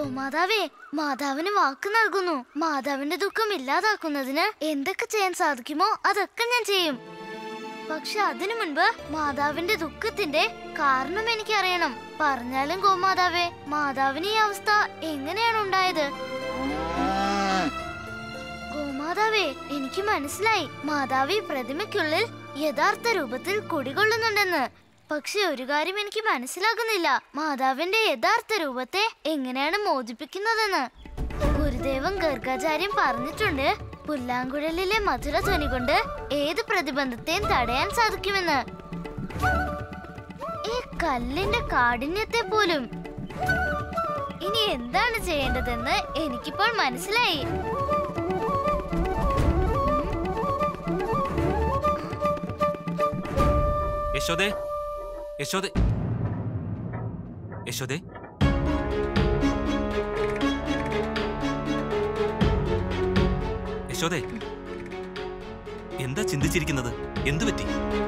ഗോമാതാവേ മാതാവിന് വാക്ക് നൽകുന്നു മാതാവിന്റെ ദുഃഖം ഇല്ലാതാക്കുന്നതിന് എന്തൊക്കെ ചെയ്യാൻ സാധിക്കുമോ അതൊക്കെ ഞാൻ ചെയ്യും പക്ഷെ അതിനു മുൻപ് മാതാവിന്റെ ദുഃഖത്തിന്റെ കാരണം എനിക്ക് അറിയണം പറഞ്ഞാലും ഗോമാതാവേ മാതാവിന് ഈ അവസ്ഥ എങ്ങനെയാണ് ഉണ്ടായത് ഗോമാതാവേ എനിക്ക് മനസ്സിലായി മാതാവ് ഈ പ്രതിമയ്ക്കുള്ളിൽ യഥാർത്ഥ രൂപത്തിൽ കുടികൊള്ളുന്നുണ്ടെന്ന് പക്ഷെ ഒരു കാര്യം എനിക്ക് മനസ്സിലാകുന്നില്ല മാതാവിന്റെ യഥാർത്ഥ രൂപത്തെ എങ്ങനെയാണ് മോചിപ്പിക്കുന്നതെന്ന് ഗുരുദേവൻ ഗർഗാചാര്യം പറഞ്ഞിട്ടുണ്ട് പുല്ലാങ്കുഴലിലെ മധുര ധ്വനി കൊണ്ട് ഏത് പ്രതിബന്ധത്തെയും തടയാൻ സാധിക്കുമെന്ന് ഈ കല്ലിന്റെ കാഠിന്യത്തെ പോലും ഇനി എന്താണ് ചെയ്യേണ്ടതെന്ന് എനിക്കിപ്പോൾ മനസ്സിലായി യശോദേ യശോദേ യശോദേ യശോദേ എന്താ ചിന്തിച്ചിരിക്കുന്നത് എന്തു പറ്റി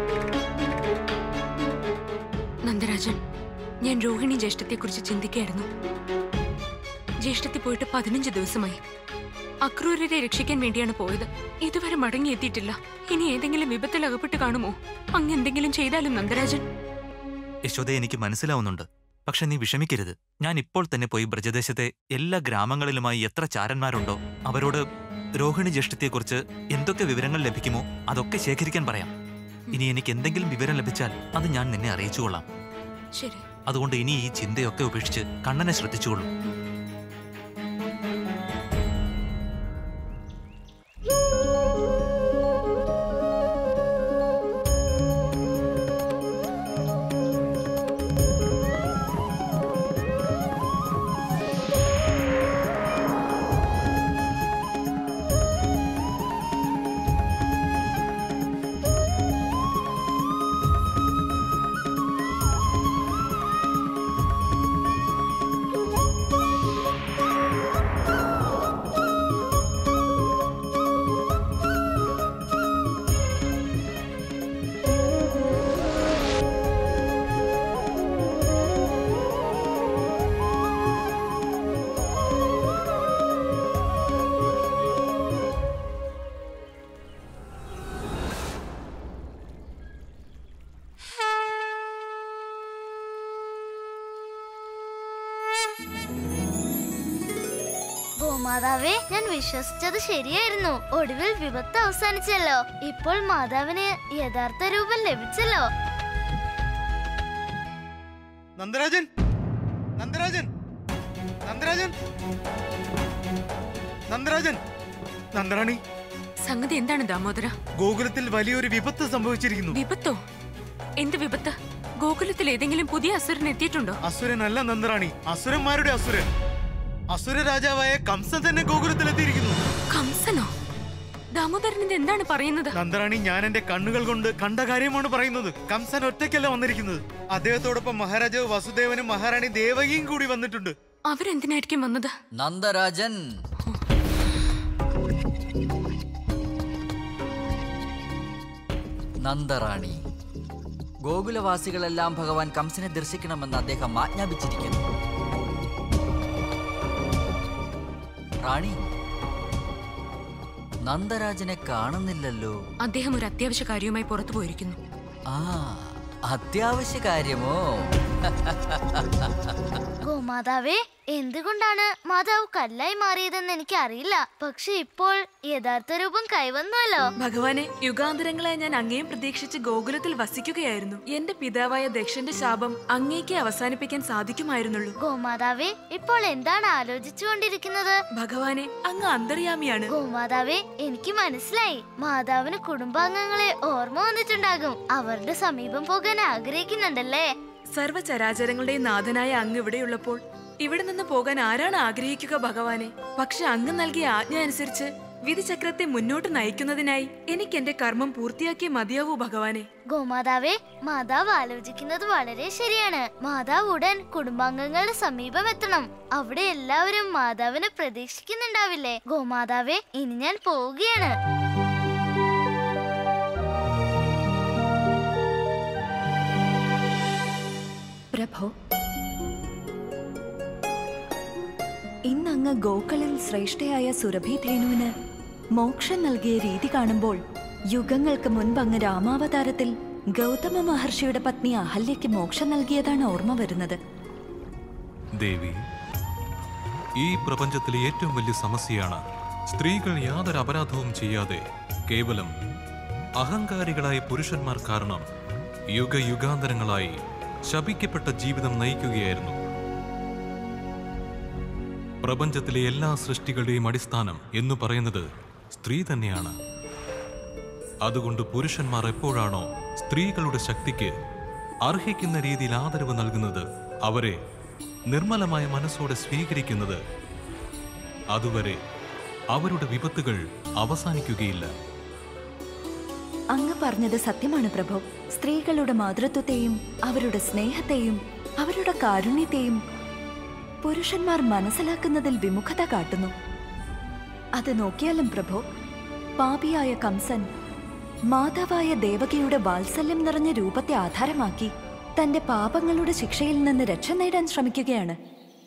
നന്ദരാജൻ ഞാൻ രോഹിണി ജ്യേഷ്ഠത്തെക്കുറിച്ച് ചിന്തിക്കുകയായിരുന്നു ജ്യേഷ്ഠത്തി പോയിട്ട് പതിനഞ്ച് ദിവസമായി അക്രൂരരെ രക്ഷിക്കാൻ വേണ്ടിയാണ് പോയത് ഇതുവരെ മടങ്ങിയെത്തിയിട്ടില്ല ഇനി ഏതെങ്കിലും വിപത്തിൽ അകപ്പെട്ട് കാണുമോ അങ്ങ് എന്തെങ്കിലും ചെയ്താലും നന്ദരാജൻ യശോദ എനിക്ക് മനസ്സിലാവുന്നുണ്ട് പക്ഷെ നീ വിഷമിക്കരുത് ഞാൻ ഇപ്പോൾ തന്നെ പോയി ബ്രജദേശത്തെ എല്ലാ ഗ്രാമങ്ങളിലുമായി എത്ര ചാരന്മാരുണ്ടോ അവരോട് രോഹിണി ജ്യേഷ്ഠത്തെക്കുറിച്ച് എന്തൊക്കെ വിവരങ്ങൾ ലഭിക്കുമോ അതൊക്കെ ശേഖരിക്കാൻ പറയാം ഇനി എനിക്ക് എന്തെങ്കിലും വിവരം ലഭിച്ചാൽ അത് ഞാൻ നിന്നെ അറിയിച്ചുകൊള്ളാം ശരി അതുകൊണ്ട് ഇനി ഈ ചിന്തയൊക്കെ ഉപേക്ഷിച്ച് കണ്ണനെ ശ്രദ്ധിച്ചുകൊള്ളൂ ഗോമാതാവേ ഞാൻ വിശ്വസിച്ചത് ശരിയായിരുന്നു ഒടുവിൽ വിപത്ത് അവസാനിച്ചല്ലോ ഇപ്പോൾ മാതാവിന് യഥാർത്ഥ രൂപം ലഭിച്ചല്ലോ നന്ദരാജൻ നന്ദരാജൻ നന്ദരാജൻ നന്ദരാജൻ നന്ദറാണി സംഗതി എന്താണ് ദാമോദര ഗോകുലത്തിൽ വലിയൊരു വിപത്ത് സംഭവിച്ചിരിക്കുന്നു വിപത്തോ എന്ത് വിപത്ത് ഗോകുലത്തിൽ ഏതെങ്കിലും പുതിയ അസുരൻ എത്തിയിട്ടുണ്ടോ അസുരനല്ല നന്ദറാണി അസുരന്മാരുടെ അസുരൻ അസുര രാജാവായ കംസൻ തന്നെ ഗോകുലത്തിലെത്തിയിരിക്കുന്നു കംസനോ ദാമോദരൻ ഇത് എന്താണ് പറയുന്നത് നന്ദറാണി ഞാൻ എന്റെ കണ്ണുകൾ കൊണ്ട് കണ്ട കാര്യമാണ് പറയുന്നത് കംസൻ ഒറ്റയ്ക്കല്ല വന്നിരിക്കുന്നത് അദ്ദേഹത്തോടൊപ്പം മഹാരാജാവ് വസുദേവനും മഹാറാണി ദേവകിയും കൂടി വന്നിട്ടുണ്ട് അവരെന്തിനായിരിക്കും വന്നത് നന്ദരാജൻ നന്ദറാണി ഗോകുലവാസികളെല്ലാം ഭഗവാൻ കംസനെ ദർശിക്കണമെന്ന് അദ്ദേഹം ആജ്ഞാപിച്ചിരിക്കുന്നു റാണി നന്ദരാജനെ കാണുന്നില്ലല്ലോ അദ്ദേഹം ഒരു അത്യാവശ്യ കാര്യവുമായി പുറത്തു പോയിരിക്കുന്നു ആ അത്യാവശ്യ കാര്യമോ ഗോമാതാവേ എന്തുകൊണ്ടാണ് മാതാവ് കല്ലായി മാറിയതെന്ന് എനിക്ക് അറിയില്ല പക്ഷെ ഇപ്പോൾ യഥാർത്ഥ രൂപം കൈവന്നുവല്ലോ ഭഗവാനെ യുഗാന്തരങ്ങളായി ഞാൻ അങ്ങേയും പ്രതീക്ഷിച്ച് ഗോകുലത്തിൽ വസിക്കുകയായിരുന്നു എന്റെ പിതാവായ ദക്ഷന്റെ ശാപം അങ്ങേക്ക് അവസാനിപ്പിക്കാൻ സാധിക്കുമായിരുന്നുള്ളൂ ഗോമാതാവേ ഇപ്പോൾ എന്താണ് ആലോചിച്ചുകൊണ്ടിരിക്കുന്നത് ഭഗവാനെ അങ്ങ് അന്തർയാമിയാണ് ഗോമാതാവേ എനിക്ക് മനസ്സിലായി മാതാവിന് കുടുംബാംഗങ്ങളെ ഓർമ്മ വന്നിട്ടുണ്ടാകും അവരുടെ സമീപം പോകാൻ ആഗ്രഹിക്കുന്നുണ്ടല്ലേ സർവ്വചരാചരങ്ങളുടെയും നാഥനായ അങ്ങ് ഇവിടെയുള്ളപ്പോൾ ഇവിടെ നിന്ന് പോകാൻ ആരാണ് ആഗ്രഹിക്കുക ഭഗവാനെ പക്ഷെ അങ്ങ് നൽകിയ ആജ്ഞ അനുസരിച്ച് വിധിചക്രത്തെ മുന്നോട്ട് നയിക്കുന്നതിനായി എനിക്ക് എന്റെ കർമ്മം പൂർത്തിയാക്കിയേ മതിയാവൂ ഭഗവാനെ ഗോമാതാവേ മാതാവ് ആലോചിക്കുന്നത് വളരെ ശരിയാണ് മാതാവ് ഉടൻ കുടുംബാംഗങ്ങളുടെ സമീപം എത്തണം അവിടെ എല്ലാവരും മാതാവിനെ പ്രതീക്ഷിക്കുന്നുണ്ടാവില്ലേ ഗോമാതാവേ ഇനി ഞാൻ പോവുകയാണ് പ്രഭോ ഇന്ന് അങ്ങ് ഗോക്കളിൽ ശ്രേഷ്ഠയായ സുരഭി ധേനുവിന് മോക്ഷം നൽകിയ രീതി കാണുമ്പോൾ യുഗങ്ങൾക്ക് മുൻപ് അങ്ങ് രാമാവതാരത്തിൽ ഗൗതമ മഹർഷിയുടെ പത്നി അഹല്യയ്ക്ക് മോക്ഷം നൽകിയതാണ് ഓർമ്മ വരുന്നത് ദേവി ഈ പ്രപഞ്ചത്തിലെ ഏറ്റവും വലിയ സമസ്യയാണ് സ്ത്രീകൾ യാതൊരു അപരാധവും ചെയ്യാതെ കേവലം അഹങ്കാരികളായ പുരുഷന്മാർ കാരണം യുഗയുഗാന്തരങ്ങളായി ശപിക്കപ്പെട്ട ജീവിതം നയിക്കുകയായിരുന്നു പ്രപഞ്ചത്തിലെ എല്ലാ സൃഷ്ടികളുടെയും അടിസ്ഥാനം എന്ന് പറയുന്നത് സ്ത്രീ തന്നെയാണ് അതുകൊണ്ട് പുരുഷന്മാർ എപ്പോഴാണോ സ്ത്രീകളുടെ ശക്തിക്ക് അർഹിക്കുന്ന രീതിയിൽ ആദരവ് നൽകുന്നത് അവരെ നിർമ്മലമായ മനസ്സോടെ സ്വീകരിക്കുന്നത് അതുവരെ അവരുടെ വിപത്തുകൾ അവസാനിക്കുകയില്ല അങ്ങ് പറഞ്ഞത് സത്യമാണ് പ്രഭു സ്ത്രീകളുടെ മാതൃത്വത്തെയും അവരുടെ സ്നേഹത്തെയും അവരുടെ കാരുണ്യത്തെയും പുരുഷന്മാർ മനസ്സിലാക്കുന്നതിൽ വിമുഖത കാട്ടുന്നു അത് നോക്കിയാലും പ്രഭു പാപിയായ കംസൻ മാതാവായ ദേവകിയുടെ വാത്സല്യം നിറഞ്ഞ രൂപത്തെ ആധാരമാക്കി തന്റെ പാപങ്ങളുടെ ശിക്ഷയിൽ നിന്ന് രക്ഷ നേടാൻ ശ്രമിക്കുകയാണ്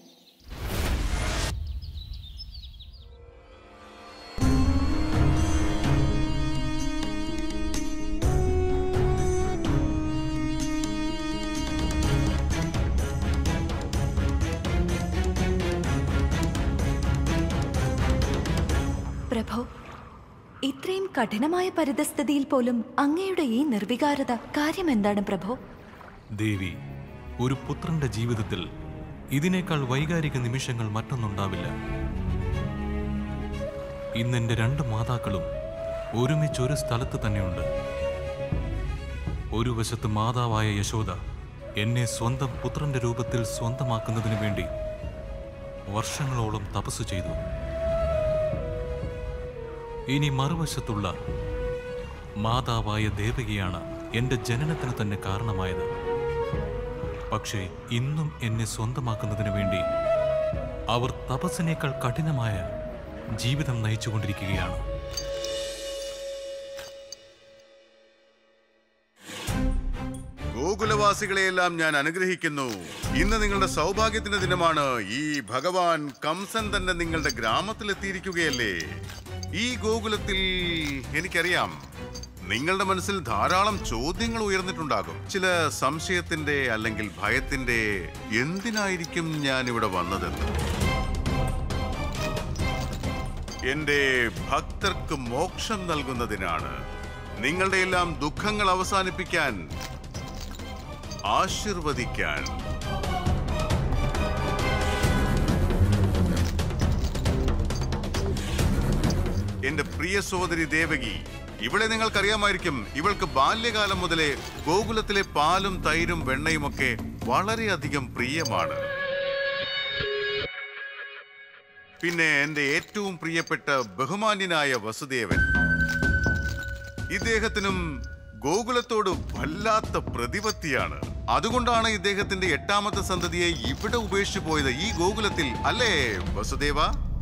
പ്രഭു ഇത്രയും കഠിനമായ പരിതസ്ഥിതിയിൽ പോലും അങ്ങയുടെ ഈ നിർവികാരത കാര്യം എന്താണ് പ്രഭു ദേവി ഒരു പുത്രന്റെ ജീവിതത്തിൽ ഇതിനേക്കാൾ വൈകാരിക നിമിഷങ്ങൾ മറ്റൊന്നുണ്ടാവില്ല ഇന്നെന്റെ രണ്ട് മാതാക്കളും ഒരുമിച്ച് ഒരു സ്ഥലത്ത് തന്നെയുണ്ട് ഒരു വശത്ത് മാതാവായ യശോദ എന്നെ സ്വന്തം പുത്രന്റെ രൂപത്തിൽ സ്വന്തമാക്കുന്നതിന് വേണ്ടി വർഷങ്ങളോളം തപസ് ചെയ്തു ഇനി മറുവശത്തുള്ള മാതാവായ ദേവകിയാണ് എന്റെ ജനനത്തിന് തന്നെ കാരണമായത് പക്ഷേ ഇന്നും എന്നെ സ്വന്തമാക്കുന്നതിന് വേണ്ടി അവർ തപസ്സിനേക്കാൾ കഠിനമായ ജീവിതം നയിച്ചുകൊണ്ടിരിക്കുകയാണ് ഗോകുലവാസികളെയെല്ലാം ഞാൻ അനുഗ്രഹിക്കുന്നു ഇന്ന് നിങ്ങളുടെ സൗഭാഗ്യത്തിന്റെ ദിനമാണ് ഈ ഭഗവാൻ കംസൻ തന്നെ നിങ്ങളുടെ ഗ്രാമത്തിലെത്തിയിരിക്കുകയല്ലേ ഈ ഗോകുലത്തിൽ എനിക്കറിയാം നിങ്ങളുടെ മനസ്സിൽ ധാരാളം ചോദ്യങ്ങൾ ഉയർന്നിട്ടുണ്ടാകും ചില സംശയത്തിന്റെ അല്ലെങ്കിൽ ഭയത്തിന്റെ എന്തിനായിരിക്കും ഞാൻ ഇവിടെ വന്നതെന്ന് എന്റെ ഭക്തർക്ക് മോക്ഷം നൽകുന്നതിനാണ് നിങ്ങളുടെ എല്ലാം ദുഃഖങ്ങൾ അവസാനിപ്പിക്കാൻ ആശീർവദിക്കാൻ എന്റെ പ്രിയ സോദരി ദേവകി ഇവളെ നിങ്ങൾക്കറിയാമായിരിക്കും ഇവൾക്ക് ബാല്യകാലം മുതലേ ഗോകുലത്തിലെ പാലും തൈരും വെണ്ണയുമൊക്കെ വളരെയധികം പ്രിയമാണ് പിന്നെ എന്റെ ഏറ്റവും പ്രിയപ്പെട്ട ബഹുമാന്യനായ വസുദേവൻ ഇദ്ദേഹത്തിനും ഗോകുലത്തോട് വല്ലാത്ത പ്രതിപത്തിയാണ് അതുകൊണ്ടാണ് ഇദ്ദേഹത്തിന്റെ എട്ടാമത്തെ സന്തതിയെ ഇവിടെ ഉപേക്ഷിച്ചു പോയത് ഈ ഗോകുലത്തിൽ അല്ലേ വസുദേവ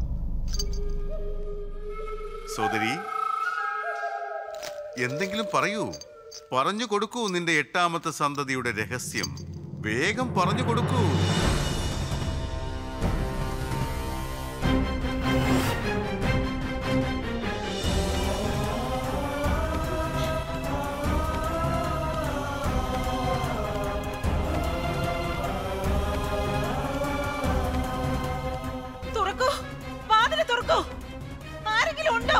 സോദരി എന്തെങ്കിലും പറയൂ പറഞ്ഞു കൊടുക്കൂ നിന്റെ എട്ടാമത്തെ സന്തതിയുടെ രഹസ്യം വേഗം പറഞ്ഞു കൊടുക്കൂ തുറക്കൂ വാതില് തുറക്കൂ ആരെങ്കിലും ഉണ്ടോ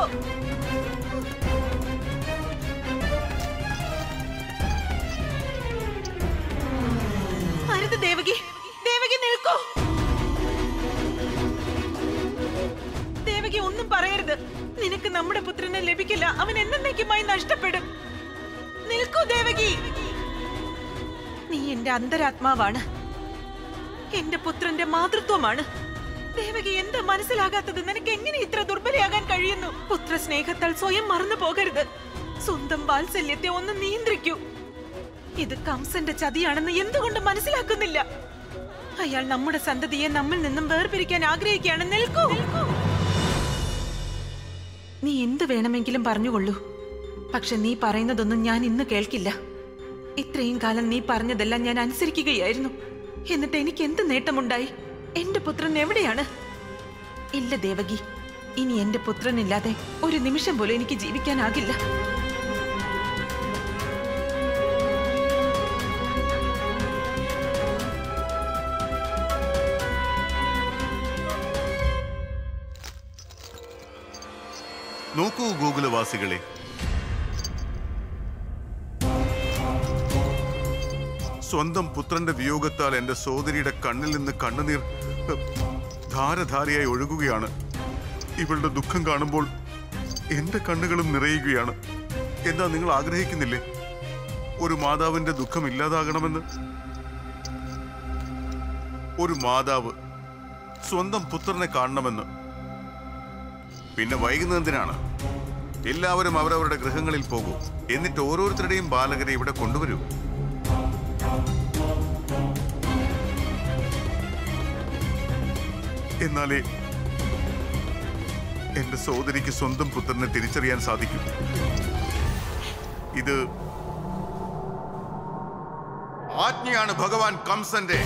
അരുത് ദേവകി ദേവകി നിൽക്കൂ ദേവകി ഒന്നും പറയരുത് നിനക്ക് നമ്മുടെ പുത്രനെ ലഭിക്കില്ല അവൻ എന്നേക്കുമായി നഷ്ടപ്പെടും നിൽക്കൂ ദേവകി നീ എന്റെ അന്തരാത്മാവാണ് എന്റെ പുത്രന്റെ മാതൃത്വമാണ് ദേവകി എന്താ മനസ്സിലാകാത്തത് നിനക്ക് എങ്ങനെ ഇത്ര ദുർബലയാകാൻ കഴിയുന്നു പുത്ര സ്നേഹത്താൽ സ്വയം മറന്നു പോകരുത് സ്വന്തം വാത്സല്യത്തെ ഒന്ന് നിയന്ത്രിക്കൂ ഇത് കംസന്റെ ചതിയാണെന്ന് എന്തുകൊണ്ട് മനസ്സിലാക്കുന്നില്ല അയാൾ നമ്മുടെ സന്തതിയെ നമ്മിൽ നിന്നും വേർപിരിക്കാൻ ആഗ്രഹിക്കുകയാണ് നിൽക്കൂ നീ എന്ത് വേണമെങ്കിലും പറഞ്ഞുകൊള്ളൂ പക്ഷെ നീ പറയുന്നതൊന്നും ഞാൻ ഇന്ന് കേൾക്കില്ല ഇത്രയും കാലം നീ പറഞ്ഞതെല്ലാം ഞാൻ അനുസരിക്കുകയായിരുന്നു എന്നിട്ട് എനിക്ക് എന്ത് നേട്ടമുണ്ടായി എന്റെ പുത്രൻ എവിടെയാണ് ഇല്ല ദേവകി ഇനി എന്റെ പുത്രനില്ലാതെ ഒരു നിമിഷം പോലും എനിക്ക് ജീവിക്കാനാകില്ല നോക്കൂ ഗോകുലവാസികളെ സ്വന്തം പുത്രന്റെ വിയോഗത്താൽ എന്റെ സോദരിയുടെ കണ്ണിൽ നിന്ന് കണ്ണുനീർ ഹ്, ധാരധാരയായി ഒഴുകുകയാണ് ഇവളുടെ ദുഃഖം കാണുമ്പോൾ എന്റെ കണ്ണുകളും നിറയുകയാണ് എന്താ നിങ്ങൾ ആഗ്രഹിക്കുന്നില്ലേ ഒരു മാതാവിന്റെ ദുഃഖം ഇല്ലാതാകണമെന്ന് ഒരു മാതാവ് സ്വന്തം പുത്രനെ കാണണമെന്ന് പിന്നെ വൈകുന്നതിനാണ് എല്ലാവരും അവരവരുടെ ഗൃഹങ്ങളിൽ പോകൂ എന്നിട്ട് ഓരോരുത്തരുടെയും ബാലകരെ ഇവിടെ കൊണ്ടുവരൂ എന്നാലേ എന്റെ സോദരിക്ക് സ്വന്തം പുത്രനെ തിരിച്ചറിയാൻ സാധിക്കും ഇത് ആജ്ഞയാണ് ഭഗവാൻ കംസന്റെ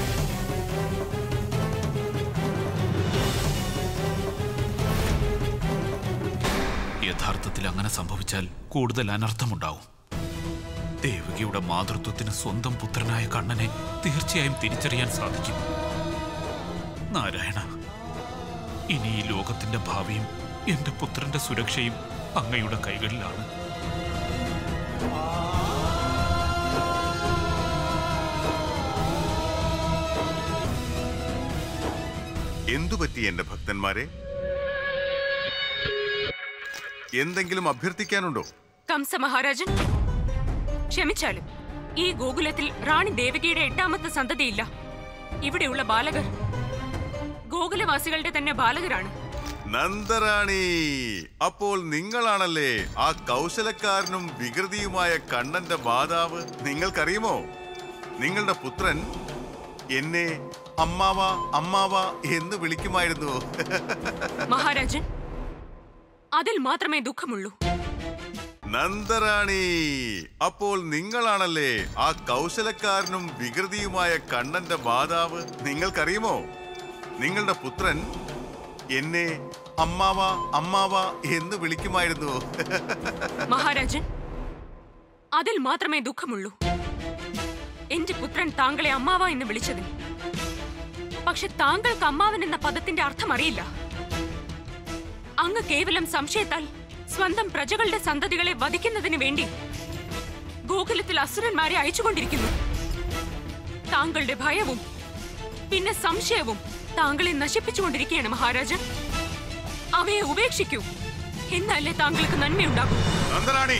യഥാർത്ഥത്തിൽ അങ്ങനെ സംഭവിച്ചാൽ കൂടുതൽ അനർത്ഥമുണ്ടാവും ദേവകിയുടെ മാതൃത്വത്തിന് സ്വന്തം പുത്രനായ കണ്ണനെ തീർച്ചയായും തിരിച്ചറിയാൻ സാധിക്കും നാരായണ ഇനി ഈ ലോകത്തിന്റെ ഭാവിയും എന്റെ പുത്രന്റെ സുരക്ഷയും അങ്ങയുടെ കൈകളിലാണ് എന്തു പറ്റി എന്റെ ഭക്തന്മാരെ എന്തെങ്കിലും അഭ്യർത്ഥിക്കാനുണ്ടോ കംസ മഹാരാജൻ ക്ഷമിച്ചാലും ഈ ഗോകുലത്തിൽ റാണി ദേവകിയുടെ എട്ടാമത്തെ സന്തതിയില്ല ഇവിടെയുള്ള ബാലകർ ഗോകുലവാസികളുടെ തന്നെ ബാലകരാണ് നന്ദറാണി അപ്പോൾ നിങ്ങളാണല്ലേ ആ കൗശലക്കാരനും വികൃതിയുമായ കണ്ണന്റെ മാതാവ് നിങ്ങൾക്കറിയുമോ നിങ്ങളുടെ പുത്രൻ എന്നെ അമ്മാവ അമ്മാവ എന്ന് വിളിക്കുമായിരുന്നു മഹാരാജൻ അതിൽ മാത്രമേ ദുഃഖമുള്ളൂ നന്ദറാണി അപ്പോൾ നിങ്ങളാണല്ലേ ആ കൗശലക്കാരനും വികൃതിയുമായ കണ്ണന്റെ മാതാവ് നിങ്ങൾക്കറിയുമോ നിങ്ങളുടെ പുത്രൻ എന്നെ അമ്മാവ അമ്മാവ എന്ന് വിളിക്കുമായിരുന്നു മഹാരാജൻ അതിൽ മാത്രമേ ദുഃഖമുള്ളൂ എന്റെ പുത്രൻ താങ്കളെ അമ്മാവ എന്ന് വിളിച്ചതിൽ പക്ഷെ താങ്കൾക്ക് അമ്മാവൻ എന്ന പദത്തിന്റെ അർത്ഥം അറിയില്ല അങ്ങ് കേവലം സംശയത്താൽ സ്വന്തം പ്രജകളുടെ സന്തതികളെ വധിക്കുന്നതിന് വേണ്ടി ഗോകുലത്തിൽ അസുരന്മാരെ അയച്ചുകൊണ്ടിരിക്കുന്നു താങ്കളുടെ ഭയവും പിന്നെ സംശയവും താങ്കളെ നശിപ്പിച്ചുകൊണ്ടിരിക്കുകയാണ് മഹാരാജൻ അവയെ ഉപേക്ഷിക്കൂ എന്നല്ലേ താങ്കൾക്ക് നന്മയുണ്ടാകൂ നന്ദറാണി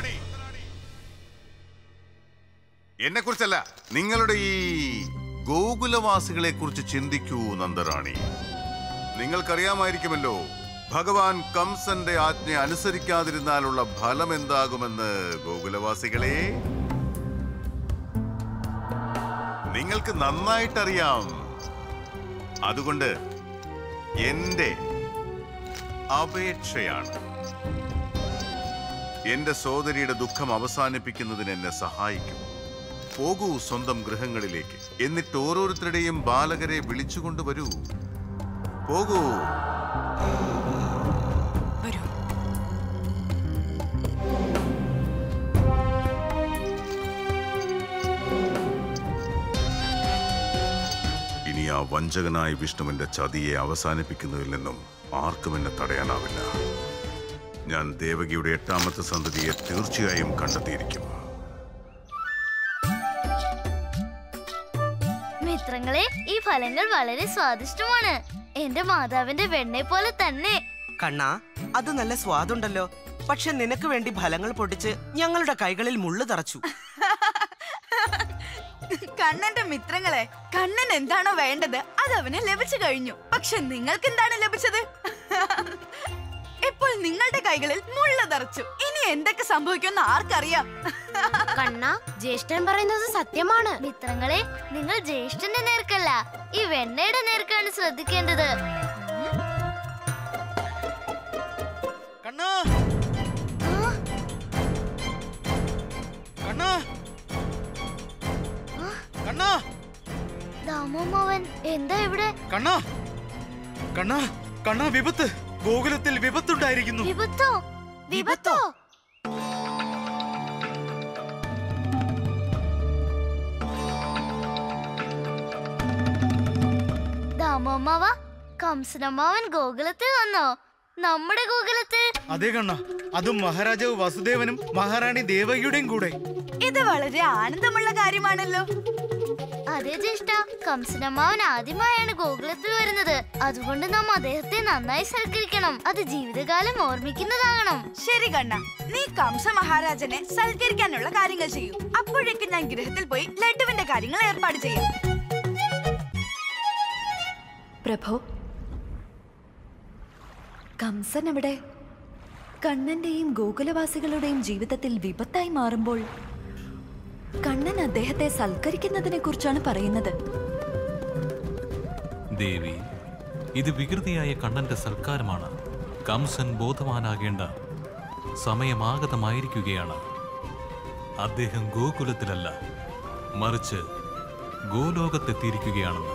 എന്നെ കുറിച്ചല്ല നിങ്ങളുടെ ഈ ഗോകുലവാസികളെ കുറിച്ച് ചിന്തിക്കൂ നന്ദറാണി നിങ്ങൾക്കറിയാമായിരിക്കുമല്ലോ ഭഗവാൻ കംസന്റെ ആജ്ഞ അനുസരിക്കാതിരുന്നാലുള്ള ഫലം എന്താകുമെന്ന് ഗോകുലവാസികളെ നിങ്ങൾക്ക് നന്നായിട്ടറിയാം അതുകൊണ്ട് എന്റെ അപേക്ഷയാണ് എന്റെ സോദരിയുടെ ദുഃഖം അവസാനിപ്പിക്കുന്നതിന് എന്നെ സഹായിക്കും പോകൂ സ്വന്തം ഗൃഹങ്ങളിലേക്ക് എന്നിട്ട് ഓരോരുത്തരുടെയും ബാലകരെ വിളിച്ചുകൊണ്ടുവരൂ പോകൂ വരൂ ഇനി ആ വഞ്ചകനായ വിഷ്ണുവിന്റെ ചതിയെ അവസാനിപ്പിക്കുന്നതിൽ നിന്നും ആർക്കും എന്നെ തടയാനാവില്ല ഞാൻ ദേവകിയുടെ എട്ടാമത്തെ സന്തതിയെ തീർച്ചയായും കണ്ടെത്തിയിരിക്കും മിത്രങ്ങളെ ഈ ഫലങ്ങൾ വളരെ സ്വാദിഷ്ടമാണ് എന്റെ മാതാവിന്റെ വെണ്ണയെ പോലെ തന്നെ കണ്ണാ അത് നല്ല സ്വാദുണ്ടല്ലോ പക്ഷെ നിനക്ക് വേണ്ടി ഫലങ്ങൾ പൊട്ടിച്ച് ഞങ്ങളുടെ കൈകളിൽ മുള്ളു തറച്ചു കണ്ണന്റെ മിത്രങ്ങളെ കണ്ണൻ എന്താണോ വേണ്ടത് അത് അവന് ലഭിച്ചു കഴിഞ്ഞു പക്ഷെ നിങ്ങൾക്ക് എന്താണ് ലഭിച്ചത് ഇപ്പോൾ നിങ്ങളുടെ കൈകളിൽ മുള്ള തറച്ചു ഇനി എന്തൊക്കെ സംഭവിക്കുമെന്ന് ആർക്കറിയാം കണ്ണ ജ്യേഷ്ഠൻ പറയുന്നത് സത്യമാണ് മിത്രങ്ങളെ നിങ്ങൾ ജ്യേഷ്ഠന്റെ നേർക്കല്ല ഈ വെണ്ണയുടെ നേർക്കാണ് ശ്രദ്ധിക്കേണ്ടത് കണ്ണാ കണ്ണാ കണ്ണാ ദാമോമോവൻ എന്താ ഇവിടെ കണ്ണാ കണ്ണാ കണ്ണാ വിപത്ത് ഗോകുലത്തിൽ വിപത്തുണ്ടായിരിക്കുന്നു വിപത്തോ വിപത്തോ ദാമോമാവ കംസനമ്മാവൻ ഗോകുലത്തിൽ വന്നോ നമ്മുടെ ഗോകുലത്തിൽ അതേ കണ്ണ അതും മഹാരാജാവ് വസുദേവനും മഹാറാണി ദേവകിയുടെയും കൂടെ ഇത് വളരെ ആനന്ദമുള്ള കാര്യമാണല്ലോ അതെ ജ്യേഷ്ഠ കംസനമ്മാവൻ ആദ്യമായാണ് ഗോകുലത്തിൽ വരുന്നത് അതുകൊണ്ട് നാം അദ്ദേഹത്തെ നന്നായി സൽക്കരിക്കണം അത് ജീവിതകാലം ഓർമ്മിക്കുന്നതാകണം ശരി കണ്ണ നീ കംസ മഹാരാജനെ സൽക്കരിക്കാനുള്ള കാര്യങ്ങൾ ചെയ്യൂ അപ്പോഴേക്കും ഞാൻ ഗൃഹത്തിൽ പോയി ലഡുവിന്റെ കാര്യങ്ങൾ ഏർപ്പാട് ചെയ്യാം പ്രഭോ കംസൻ അവിടെ കണ്ണന്റെയും ഗോകുലവാസികളുടെയും ജീവിതത്തിൽ വിപത്തായി മാറുമ്പോൾ കണ്ണൻ അദ്ദേഹത്തെ സൽക്കരിക്കുന്നതിനെ കുറിച്ചാണ് പറയുന്നത് ദേവി ഇത് വികൃതിയായ കണ്ണന്റെ സൽക്കാരമാണ് കംസൻ ബോധവാനാകേണ്ട സമയമാഗതമായിരിക്കുകയാണ് അദ്ദേഹം ഗോകുലത്തിലല്ല മറിച്ച് ഗോലോകത്തെത്തിയിരിക്കുകയാണെന്ന്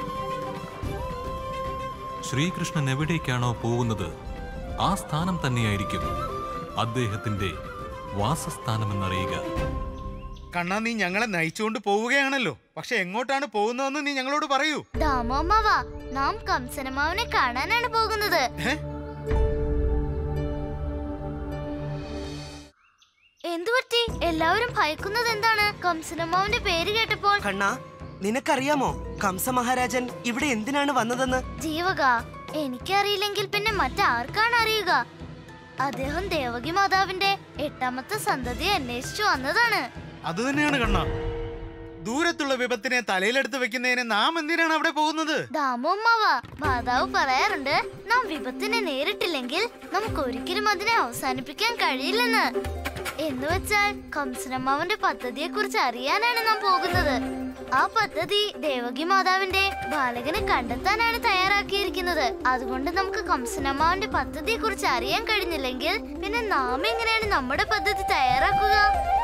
ശ്രീകൃഷ്ണൻ എവിടേക്കാണോ പോകുന്നത് ആ സ്ഥാനം തന്നെയായിരിക്കും അദ്ദേഹത്തിന്റെ വാസസ്ഥാനമെന്നറിയുക കണ്ണാ നീ ഞങ്ങളെ നയിച്ചുകൊണ്ട് പോവുകയാണല്ലോ പക്ഷെ എങ്ങോട്ടാണ് പോകുന്നതെന്ന് നീ ഞങ്ങളോട് പറയൂ ദാമോമാവ നാം കംസനമ്മാവനെ കാണാനാണ് പോകുന്നത് എന്തുപറ്റി എല്ലാവരും ഭയക്കുന്നത് എന്താണ് കംസനമ്മാവന്റെ പേര് കേട്ടപ്പോൾ കണ്ണാ നിനക്കറിയാമോ കംസ മഹാരാജൻ ഇവിടെ എന്തിനാണ് വന്നതെന്ന് ജീവക എനിക്കറിയില്ലെങ്കിൽ പിന്നെ മറ്റാർക്കാണ് അറിയുക അദ്ദേഹം ദേവകി മാതാവിന്റെ എട്ടാമത്തെ സന്തതിയെ അന്വേഷിച്ചു വന്നതാണ് അത് തന്നെയാണ് കണ്ണ ദൂരത്തുള്ള വിപത്തിനെ തലയിലെടുത്ത് വെക്കുന്നതിന് നാം എന്തിനാണ് അവിടെ പോകുന്നത് ദാമോമ്മാവ മാതാവ് പറയാറുണ്ട് നാം വിപത്തിനെ നേരിട്ടില്ലെങ്കിൽ നമുക്ക് ഒരിക്കലും അതിനെ അവസാനിപ്പിക്കാൻ കഴിയില്ലെന്ന് എന്ന് വെച്ചാൽ കംസനമ്മാവന്റെ പദ്ധതിയെ കുറിച്ച് അറിയാനാണ് നാം പോകുന്നത് ആ പദ്ധതി ദേവകി മാതാവിന്റെ ബാലകനെ കണ്ടെത്താനാണ് തയ്യാറാക്കിയിരിക്കുന്നത് അതുകൊണ്ട് നമുക്ക് കംസനമ്മാവന്റെ പദ്ധതിയെ കുറിച്ച് അറിയാൻ കഴിഞ്ഞില്ലെങ്കിൽ പിന്നെ നാം എങ്ങനെയാണ് നമ്മുടെ പദ്ധതി തയ്യാറാക്കുക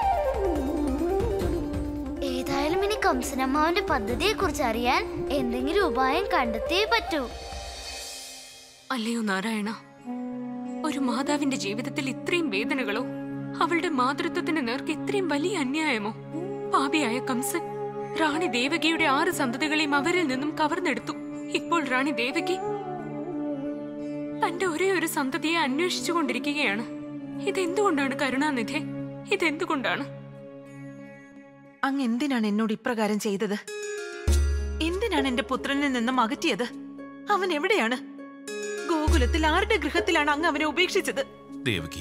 ഏതായാലും ഇനി കംസനമ്മാവന്റെ പദ്ധതിയെ കുറിച്ച് അറിയാൻ എന്തെങ്കിലും ഉപായം കണ്ടെത്തിയേ പറ്റൂ അല്ലയോ നാരായണ ഒരു മാതാവിന്റെ ജീവിതത്തിൽ ഇത്രയും വേദനകളോ അവളുടെ മാതൃത്വത്തിന് നേർക്ക് ഇത്രയും വലിയ അന്യായമോ പാപിയായ കംസൻ റാണി ദേവകിയുടെ ആറ് സന്തതികളെയും അവരിൽ നിന്നും കവർന്നെടുത്തു ഇപ്പോൾ റാണി ദേവകി തന്റെ ഒരേ ഒരു സന്തതിയെ അന്വേഷിച്ചു കൊണ്ടിരിക്കുകയാണ് ഇതെന്തുകൊണ്ടാണ് കരുണാനിധെ ഇതെന്തുകൊണ്ടാണ് അങ്ങ് എന്തിനാണ് എന്നോട് ഇപ്രകാരം ചെയ്തത് എന്തിനാണ് എന്റെ പുത്രനിൽ നിന്നും അകറ്റിയത് അവൻ എവിടെയാണ് ഗോകുലത്തിൽ ആരുടെ ഗൃഹത്തിലാണ് അങ്ങ് അവനെ ഉപേക്ഷിച്ചത് ദേവകി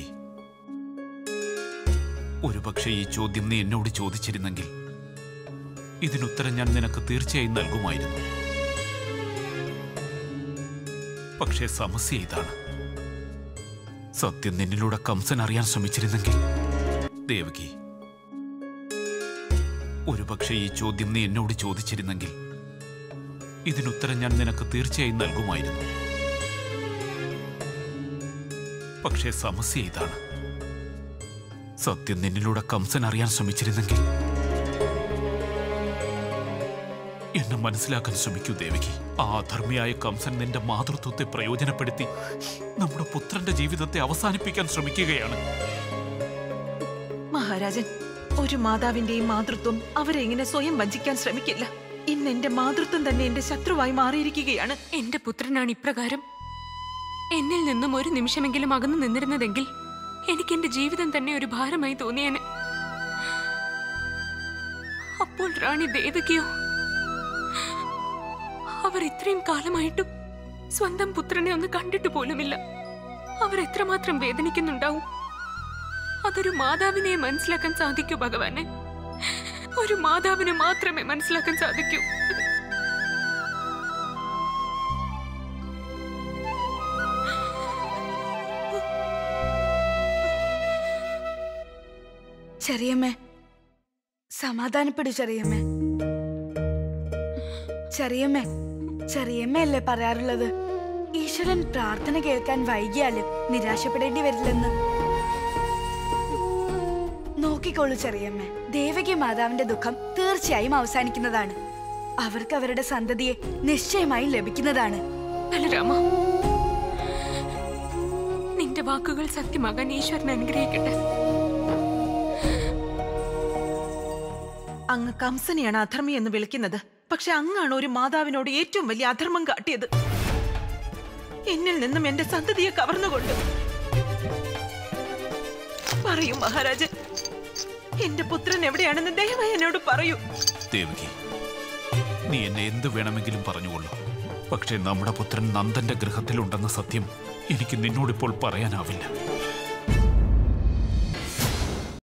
ഒരുപക്ഷെ ഈ ചോദ്യം നീ എന്നോട് ചോദിച്ചിരുന്നെങ്കിൽ ഇതിനുത്തരം ഞാൻ നിനക്ക് തീർച്ചയായും നൽകുമായിരുന്നു പക്ഷേ സമസ്യ ഇതാണ് സത്യം നിന്നിലൂടെ കംസൻ അറിയാൻ ശ്രമിച്ചിരുന്നെങ്കിൽ ദേവകി ഒരുപക്ഷെ ഈ ചോദ്യം നീ എന്നോട് ചോദിച്ചിരുന്നെങ്കിൽ ഇതിനുത്തരം ഞാൻ നിനക്ക് തീർച്ചയായും നൽകുമായിരുന്നു പക്ഷേ സമസ്യ ഇതാണ് സത്യം നിന്നിലൂടെ കംസൻ അറിയാൻ ശ്രമിച്ചിരുന്നെങ്കിൽ എന്നെ മനസ്സിലാക്കാൻ ശ്രമിക്കൂ ദേവകി ആ അധർമ്മിയായ കംസൻ നിന്റെ മാതൃത്വത്തെ പ്രയോജനപ്പെടുത്തി നമ്മുടെ പുത്രന്റെ ജീവിതത്തെ അവസാനിപ്പിക്കാൻ ശ്രമിക്കുകയാണ് മഹാരാജൻ ഒരു മാതാവിന്റെയും മാതൃത്വം അവരെ ഇങ്ങനെ സ്വയം വഞ്ചിക്കാൻ ശ്രമിക്കില്ല ഇന്ന് എന്റെ മാതൃത്വം തന്നെ എന്റെ ശത്രുവായി മാറിയിരിക്കുകയാണ് എന്റെ പുത്രനാണ് ഇപ്രകാരം എന്നിൽ നിന്നും ഒരു നിമിഷമെങ്കിലും അകന്നു നിന്നിരുന്നതെങ്കിൽ എനിക്ക് എന്റെ ജീവിതം തന്നെ ഒരു ഭാരമായി തോന്നിയേനെ അപ്പോൾ റാണി ദേവകിയോ അവർ ഇത്രയും കാലമായിട്ടും സ്വന്തം പുത്രനെ ഒന്ന് കണ്ടിട്ട് പോലുമില്ല അവർ എത്രമാത്രം വേദനിക്കുന്നുണ്ടാവും അതൊരു മാതാവിനെ മനസ്സിലാക്കാൻ സാധിക്കൂ ഭഗവാനെ ഒരു മാതാവിന് മാത്രമേ മനസ്സിലാക്കാൻ സാധിക്കൂ ചെറിയമ്മേ സമാധാനപ്പെടു ചെറിയമ്മേ ചെറിയമ്മേ ചെറിയമ്മയല്ലേ പറയാറുള്ളത് ഈശ്വരൻ പ്രാർത്ഥന കേൾക്കാൻ വൈകിയാലും നിരാശപ്പെടേണ്ടി വരില്ലെന്ന് നോക്കിക്കോളൂ ചെറിയമ്മേ ദേവകി മാതാവിന്റെ ദുഃഖം തീർച്ചയായും അവസാനിക്കുന്നതാണ് അവർക്ക് അവരുടെ സന്തതിയെ നിശ്ചയമായും ലഭിക്കുന്നതാണ് ബലരാമ വാക്കുകൾ സത്യമാകാൻ ഈശ്വരൻ അനുഗ്രഹിക്കട്ടെ അങ്ങ് കംസനെയാണ് അധർമ്മി എന്ന് വിളിക്കുന്നത് പക്ഷെ അങ്ങാണ് ഒരു മാതാവിനോട് ഏറ്റവും വലിയ അധർമ്മം കാട്ടിയത് എന്നിൽ നിന്നും എന്റെ സന്തതിയെ കവർന്നുകൊണ്ട് പറയൂ മഹാരാജൻ എന്റെ പുത്രൻ എവിടെയാണെന്ന് ദയവായി എന്നോട് പറയൂ ദേവകി നീ എന്നെ എന്ത് വേണമെങ്കിലും പറഞ്ഞുകൊള്ളൂ പക്ഷേ നമ്മുടെ പുത്രൻ നന്ദന്റെ ഗൃഹത്തിലുണ്ടെന്ന സത്യം എനിക്ക് നിന്നോടിപ്പോൾ പറയാനാവില്ല